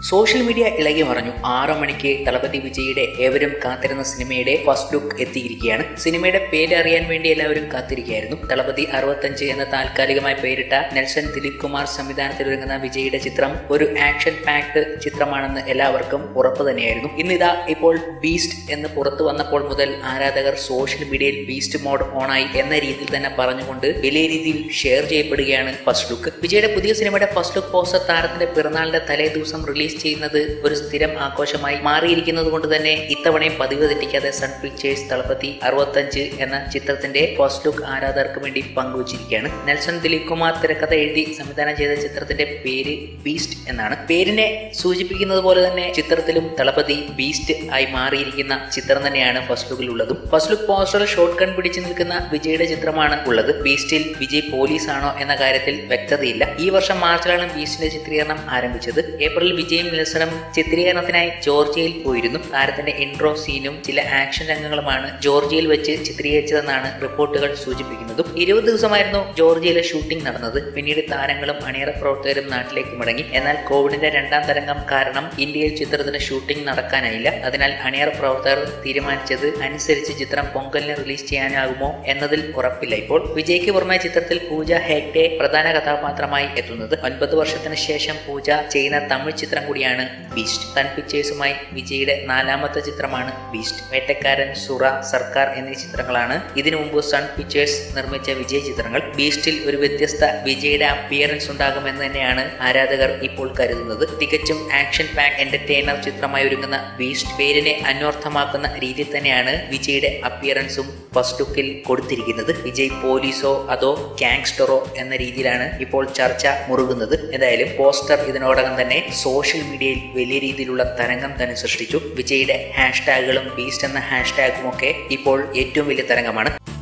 social media ഇളകി മറഞ്ഞു ആറു മണിക്ക് തളപതി വിജയുടെ ഏവരും കാത്തിരുന്ന സിനിമയുടെ ഫസ്റ്റ് ലുക്ക് എത്തിയിരിക്കുകയാണ് സിനിമയുടെ പേര് അറിയാൻ വേണ്ടി എല്ലാവരും കാത്തിരിക്കുകയായിരുന്നു തളപതി അറുപത്തഞ്ച് എന്ന താൽക്കാലികമായി പേരിട്ട നെൽസൺ ദിലീപ് കുമാർ സംവിധാനത്തിലൊരുങ്ങുന്ന വിജയുടെ ചിത്രം ഒരു ആക്ഷൻ പാക്ഡ് ചിത്രമാണെന്ന് എല്ലാവർക്കും ഉറപ്പ് തന്നെയായിരുന്നു ഇന്നിതാ ഇപ്പോൾ ബീസ്റ്റ് എന്ന് പുറത്തു വന്നപ്പോൾ മുതൽ ആരാധകർ സോഷ്യൽ മീഡിയയിൽ ബീസ്റ്റ് മോഡ് ഓണായി എന്ന രീതിയിൽ തന്നെ പറഞ്ഞുകൊണ്ട് വലിയ രീതിയിൽ ഷെയർ ചെയ്യപ്പെടുകയാണ് ഫസ്റ്റ് ലുക്ക് വിജയുടെ പുതിയ സിനിമയുടെ ഫസ്റ്റ് ലുക്ക് പോസ്റ്റർ താരത്തിന്റെ പിറന്നാളിന്റെ തലേ ദിവസം റിലീസ് ചെയ്യുന്നത് ഒരു സ്ഥിരം ആഘോഷമായി മാറിയിരിക്കുന്നത് കൊണ്ട് തന്നെ ഇത്തവണയും പതിവ് തെറ്റിക്കാതെ സൺ പിക്ചേഴ്സ് തളപതി അറുപത്തഞ്ച് എന്ന ചിത്രത്തിന്റെ ഫസ്റ്റ് ലുക്ക് ആരാധകർക്ക് വേണ്ടി പങ്കുവച്ചിരിക്കുകയാണ് നെൽസൺ ദിലീപ് കുമാർ തിരക്കഥ എഴുതി സംവിധാനം ചെയ്ത ചിത്രത്തിന്റെ പേര് ബീസ്റ്റ് എന്നാണ് പേരിനെ സൂചിപ്പിക്കുന്നത് പോലെ തന്നെ ചിത്രത്തിലും തളപതി ബീസ്റ്റ് ആയി മാറിയിരിക്കുന്ന ചിത്രം തന്നെയാണ് ഫസ്റ്റ് ലുക്കിൽ ഉള്ളതും ഫസ്റ്റ് ലുക്ക് പോസ്റ്ററിൽ ഷോർട്ട് കൺ പിടിച്ചു നിൽക്കുന്ന വിജയുടെ ചിത്രമാണ് ഉള്ളത് ബീസ്റ്റിൽ വിജയ് പോലീസ് ആണോ എന്ന കാര്യത്തിൽ വ്യക്തതയില്ല ഈ വർഷം മാർച്ചിലാണ് ബീസ്റ്റിന്റെ ചിത്രീകരണം ആരംഭിച്ചത് ഏപ്രിലിൽ വിജയും നെൽസണും ചിത്രീകരണത്തിനായി ജോർജിയയിൽ പോയിരുന്നു താരത്തിന്റെ ഇൻട്രോ സീനും ചില ആക്ഷൻ രംഗങ്ങളുമാണ് ജോർജിയയിൽ വെച്ച് ചിത്രീകരിച്ചതെന്നാണ് റിപ്പോർട്ടുകൾ സൂചിപ്പിക്കുന്നതും ഇരുപത് ദിവസമായിരുന്നു ജോർജിയയിലെ ഷൂട്ടിംഗ് നടന്നത് പിന്നീട് താരങ്ങളും അണിയറ പ്രവർത്തകരും നാട്ടിലേക്ക് മടങ്ങി എന്നാൽ കോവിഡിന്റെ രണ്ടാം തരംഗം കാരണം ഇന്ത്യയിൽ ചിത്രത്തിന് ഷൂട്ടിംഗ് നടക്കാനായില്ല അതിനാൽ അണിയറ പ്രവർത്തകർ തീരുമാനിച്ചത് അനുസരിച്ച് ചിത്രം പൊങ്കലിന് റിലീസ് ചെയ്യാനാകുമോ എന്നതിൽ ഉറപ്പില്ല ഇപ്പോൾ വിജയ്ക്ക് പുറമെ ചിത്രത്തിൽ പൂജ ഹെഗ്ഡെ പ്രധാന കഥാപാത്രമായി എത്തുന്നത് ഒൻപത് വർഷത്തിന് ശേഷം പൂജ ചെയ്യുന്ന തമിഴ് ചിത്രം കൂടിയാണ് ബീസ്റ്റ് സൺ പിക്ചേഴ്സുമായി വിജയുടെ നാലാമത്തെ ചിത്രമാണ് ബീസ്റ്റ് വേട്ടക്കാരൻ സുറ സർക്കാർ എന്നീ ചിത്രങ്ങളാണ് ഇതിനു മുമ്പ് സൺ പിക്ചേഴ്സ് നിർമ്മിച്ച വിജയ് ചിത്രങ്ങൾ ബീസ്റ്റിൽ ഒരു വ്യത്യസ്ത വിജയുടെ അപ്പിയറൻസ് ഉണ്ടാകുമെന്ന് തന്നെയാണ് ആരാധകർ ഇപ്പോൾ കരുതുന്നത് തികച്ചും ആക്ഷൻ പാക്ക് എന്റർടൈനർ ചിത്രമായി ഒരുങ്ങുന്ന ബീസ്റ്റ് പേരിനെ അന്വർത്ഥമാക്കുന്ന രീതിയിൽ തന്നെയാണ് വിജയുടെ അപ്പിയറൻസും ഫസ്റ്റ് ലുക്കിൽ കൊടുത്തിരിക്കുന്നത് വിജയ് പോലീസോ അതോ ഗാങ്സ്റ്ററോ എന്ന രീതിയിലാണ് ഇപ്പോൾ ചർച്ച മുറുകുന്നത് എന്തായാലും പോസ്റ്റർ ഇതിനോടകം തന്നെ സോഷ്യൽ മീഡിയയിൽ വലിയ രീതിയിലുള്ള തരംഗം തന്നെ സൃഷ്ടിച്ചു വിജയുടെ ഹാഷ്ടാഗുകളും ബീസ്റ്റ് എന്ന ഹാഷ്ടാഗും ഒക്കെ ഇപ്പോൾ ഏറ്റവും വലിയ തരംഗമാണ്